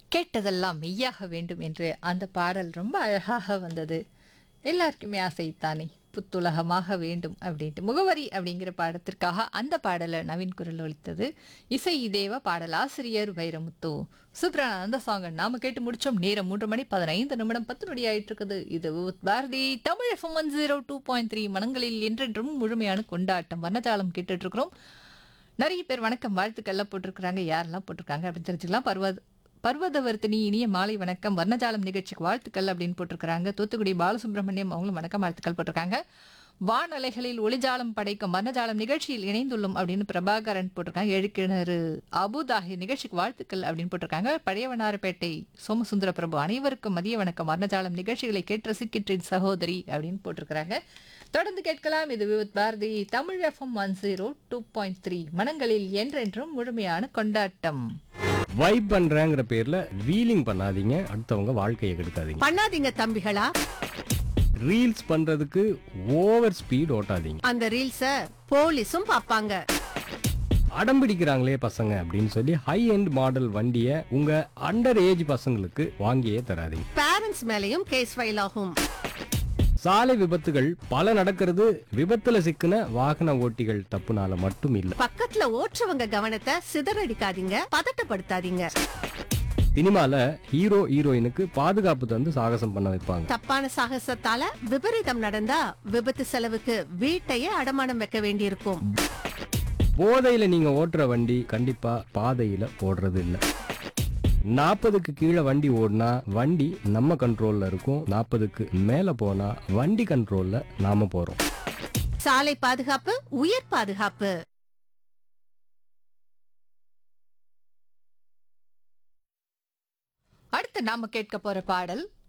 கேட்டதெல்லாம் மெய்யாக வேண்டும் என்று அந்த பாடல் ரொம்ப அழகாக வந்தது எல்லாருக்குமே ஆசைத்தானே புத்துலகமாக வேண்டும் அப்படின்ட்டு முகவரி அப்படிங்கிற பாடத்திற்காக அந்த பாடலை நவீன் குரல் ஒலித்தது இசை தேவ பாடல் ஆசிரியர் வைரமுத்து சூப்பரான அந்த சாங்கை நாம கேட்டு முடிச்சோம் நேரம் மூன்று மணி பதினைந்து நிமிடம் பத்து நொடி ஆயிட்டு இருக்குது இது Vividh Bharati Tamil FM one zero two point three மனங்களில் என்றென்றும் முழுமையான கொண்டாட்டம் வர்ணஜாலம் கேட்டுட்டு இருக்கிறோம் நிறைய பேர் வணக்கம் வாழ்த்துக்கள்லாம் போட்டிருக்கிறாங்க யாரெல்லாம் போட்டிருக்காங்க அப்படின்னு தெரிஞ்சுக்கலாம் பர்வத பர்வதவர்த்தினி இனிய மாலை வணக்கம் வர்ணஜாலம் நிகழ்ச்சிக்கு வாழ்த்துக்கள் அப்படின்னு போட்டிருக்கிறாங்க தூத்துக்குடி பாலசுப்ரமணியம் அவங்களும் வணக்கம் வாழ்த்துக்கள் போட்டிருக்காங்க வானலைகளில் ஒளிஜாலம் படைக்கும் வர்ணஜாலம் நிகழ்ச்சியில் இணைந்துள்ளோம் அப்படின்னு பிரபாகரன் போட்டிருக்காங்க எழுக்கிணறு அபுதாகி நிகழ்ச்சிக்கு வாழ்த்துக்கள் அப்படின்னு போட்டிருக்காங்க பழையவனாரப்பேட்டை சோமசுந்தர பிரபு அனைவருக்கும் மதிய வணக்கம் வர்ணஜாலம் நிகழ்ச்சிகளை கேட்டு ரசிக்கின்றேன் சகோதரி அப்படின்னு போட்டிருக்கிறாங்க தொடர்ந்து கேட்கலாம் இது Vividh Bharati Tamil FM one zero two point three மனங்களில் என்றென்றும் முழுமையான கொண்டாட்டம் வைப் பண்றேங்கிற பேர்ல வீலிங் பண்ணாதீங்க அடுத்தவங்க வாழ்க்கையை கெடுக்காதீங்க பண்ணாதீங்க தம்பிகளா ரீல்ஸ் பண்றதுக்கு ஓவர் ஸ்பீட் ஓட்டாதீங்க அந்த ரீல்ஸ போலீஸும் பாப்பாங்க அடம் பிடிக்கிறாங்களே பசங்க அப்படின்னு சொல்லி ஹை எண்ட் மாடல் வண்டியை உங்க அண்டர் ஏஜ் பசங்களுக்கு வாங்கியே தராதீங்க பேரண்ட்ஸ் மேலயும் கேஸ் ஃபைல் ஆகும் சாலை விபத்துகள் பல நடக்கிறது விபத்துல சிக்கின வாகன ஓட்டிகள் தப்புனால மட்டும் இல்ல பக்கத்துல ஓட்டுறவங்க கவனத்தை சிதறடிக்காதீங்க பதட்டப்படுத்தாதீங்க சினிமால ஹீரோ ஹீரோயினுக்கு பாதுகாப்பு தந்து சாகசம் பண்ண வைப்பாங்க தப்பான சாகசத்தால விபரீதம் நடந்தா விபத்து செலவுக்கு வீட்டையே அடமானம் வைக்க வேண்டியிருக்கும் போதையில நீங்க ஓட்டுற வண்டி கண்டிப்பா பாதையில ஓடுறது இல்ல நாற்பதுக்கு கீழே வண்டி ஓடினா வண்டி நம்ம கண்ட்ரோல்ல இருக்கும் நாற்பதுக்கு மேல போனா வண்டி கண்ட்ரோல்ல நாம போறோம் சாலை பாதுகாப்பு உயிர் பாதுகாப்பு அடுத்து நாம கேட்க போற பாடல்